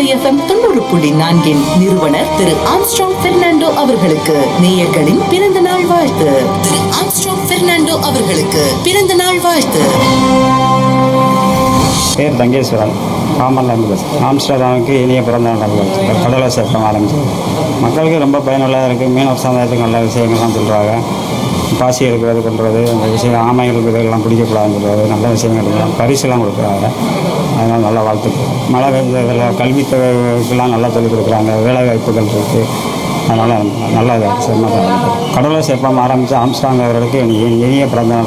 ஓசைஎஃப்எம் தொண்ணூறு புள்ளி நான்கின் நிறுவனர் திரு ஆம்ஸ்ட்ராங் பெர்னாண்டோ அவர்களுக்கு நேயர்களின் பிறந்த நாள் வாழ்த்து திரு ஆம்ஸ்ட்ராங் பெர்னாண்டோ அவர்களுக்கு பிறந்த நாள் வாழ்த்து பேர் தங்கேஸ்வரன் பாமர்லேருந்து பேசுகிறேன் ஆம்ஸ்டர்டாமுக்கு இனிய பிறந்த நாள் நல்வாழ்த்துக்கள் கடலை சேர்க்கம் ஆரம்பிச்சது மக்களுக்கு ரொம்ப பயனுள்ளதாக இருக்குது மீனவ சமுதாயத்துக்கு நல்ல விஷயங்கள்லாம் சொல்கிறாங்க பாசி எடுக்கிறது பண்ணுறது அந்த விஷயம் ஆமைகளுக்கு இதெல்லாம் பிடிக்கக்கூடாதுன்னு சொல்கிறது நல்ல விஷயங்கள் எல்லாம் பரிசுலாம் கொடுக்குறாங்க அதனால் நல்லா வாழ்த்துக்கள் மழை பெஞ்சதில் கல்வித்துறைக்கெல்லாம் நல்லா சொல்லிக் கொடுக்குறாங்க வேலை வாய்ப்புகள் இருக்குது அதனால் நல்லா இதாக கடலை சேர்ப்பம் ஆரம்பித்து ஆம்ஸ்டாங் அவர்களுக்கு இனி- இனிய பிறந்த நாள்